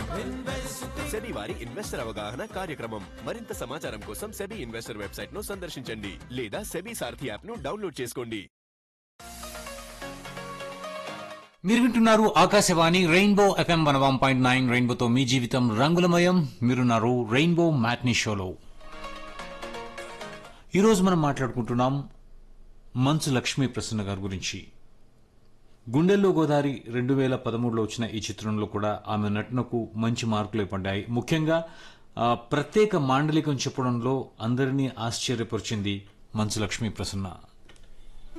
SEBI వారి investor అవగాహన కార్యక్రమం మరింత సమాచారం కోసం సెబీ ఇన్వెస్టర్ వెబ్సైట్ ను సందర్శించండి లేదా సెబీ సారథి యాప్ ను డౌన్లోడ్ చేసుకోండి మీరు వింటున్నారు Akashvani rainbow FM one one point nine రెయిన్బోతో మీ జీవితం రంగులమయం మీరున్నారు రెయిన్బో మ్యాట్నీ షోలో ఈరోజు మనం మాట్లాడుకుంటున్నాం మంచు లక్ష్మీ ప్రసన్న గారి గురించి గుండెల్లో గోదావరి రెండు వేల పదమూడులో వచ్చిన ఈ చిత్రంలో కూడా ఆమె నటనకు మంచి మార్కులే పడ్డాయి ముఖ్యంగా ఆ, ప్రత్యేక మాండలికం చెప్పడంలో అందరినీ ఆశ్చర్యపరిచింది మంచు లక్ష్మీ ప్రసన్న